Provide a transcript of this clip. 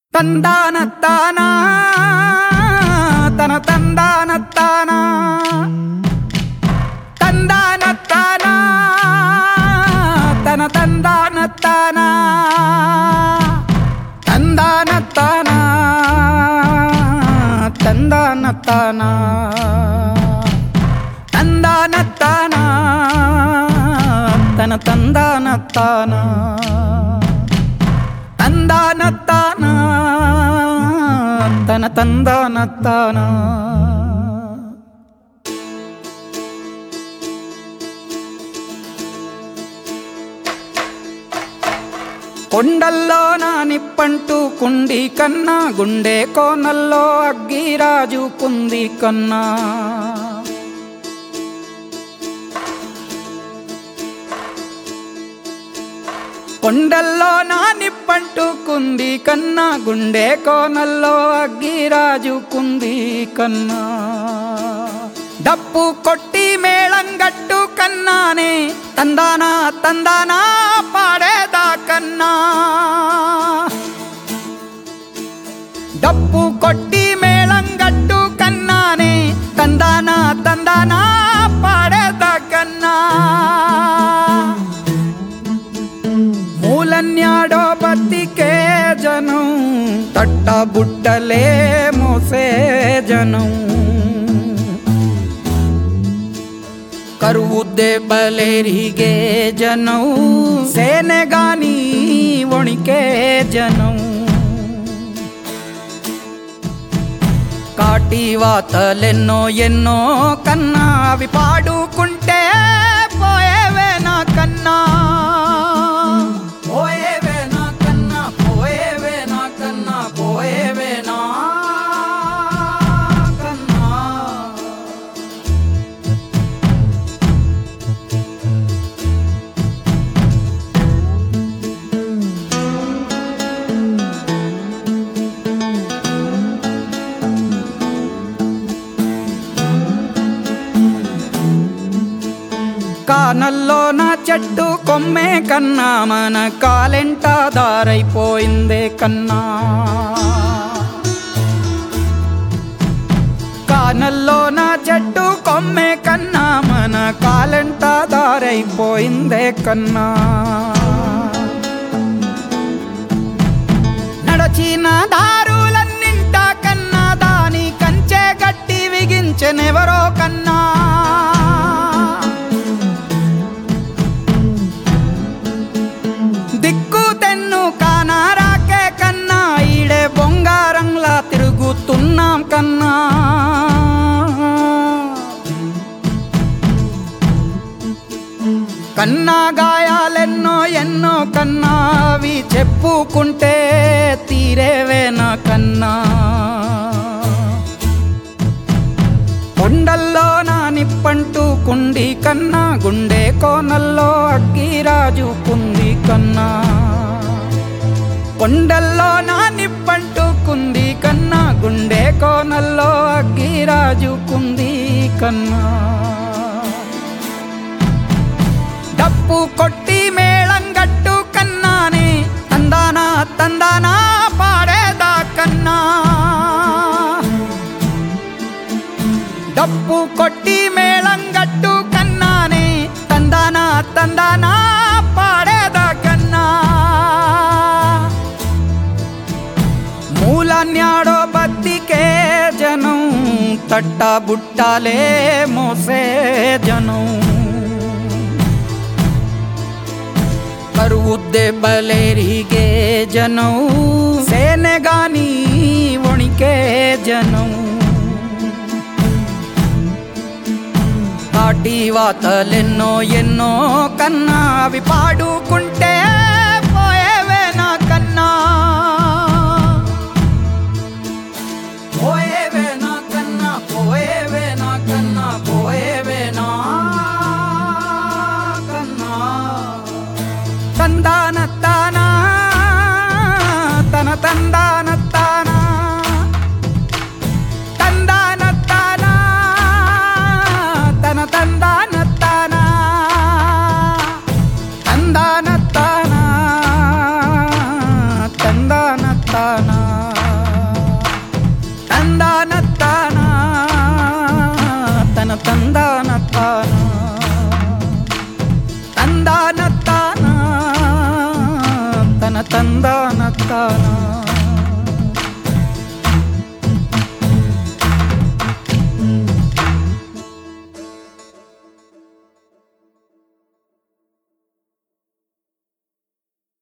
తందానత్తానా తన తందానత్తానా తందానత్తానా తన తందానత్తానా తందానత్తానా తందానత్తానా తందానత్తానా తన తందానత్తానా తందానత్తానా తన తందానత్తానా కొండల్లో నా నిప్పంటూ కుండి కన్నా గుండె కోనల్లో అగ్గిరాజు కుంది కన్నా కొండల్లో నా నిప్పంటూ కుంది కన్నా గుండె కోనల్లో అగ్గిరాజు కుంది కన్నా డప్పు కొట్టి మేళం గట్టు కన్నానే తందానా తందానా పాడేదా కన్నా డప్పు కొట్టి మేళం గట్టు కన్నానే తందానా తందానా పాడేదా కన్నా మూలన్యాడో బతికే జనం తట్ట బుట్టలే మోసే జనం కరువు దెబ్బలేరిగే జనం సేనెగాని వణికే జనం కాటి వాతలెన్నో ఎన్నో కన్నా అవి పాడుకుంటే పోయేవే నా కన్నా పోయేవే నా కన్నా పోయేవే నా కన్నా పోయేవే నా కన్నా కానల్లో నా చెట్టు కొమ్మే కన్నా మన కాలెంట దారైపోయిందే కన్నా కానల్లో నా చెట్టు కొమ్మే కన్నా మన కాలెంట దారైపోయిందే కన్నా నడచిన దారులన్నింట కన్నా దాని కంచె గట్టి విగించెనెవరో కన్నా దిక్కు తెన్ను కానారాకే కన్నా ఈడే బొంగారంలా తిరుగుతున్నాం కన్నా కన్నా గాయాలెన్నో ఎన్నో కన్నా అవి చెప్పుకుంటే తీరేవేనా కన్నా కొండల్లో నా నిప్పంటూ కుండి కన్నా గుండె కోనల్లో అగ్గిరాజు కుంది కన్నా కొండల్లో నా నిప్పంటూ కుంది కన్నా గుండె కోనల్లో అగ్గిరాజు కుంది కన్నా డప్పు కొట్టి మేళం గట్టు కన్నానే తందానా తందానా పాడేదా కన్నా డప్పు కొట్టి మేళం గట్టు కన్నానే తందానా తందానా పాడేదా కన్నా మూలన్యాడో బతికే జనం తట్ట బుట్టాలే మోసే జనం కరువు దెబ్బలేరిగే జనం సేనెగాని వణికే జనం కాటి వాతలెన్నో ఎన్నో కన్నా అవి పాడుకుంటే పోయేవే నా కన్నా పోయేవే నా కన్నా పోయేవే నా కన్నా పోయేవే నా కన్నా తందానత్తానా తన తందానత్తానా తందానత్తానా తన తందానత్తానా తందానత్తానా తందానత్తానా తందాన తానా తందాన తానా తన తందాన తానా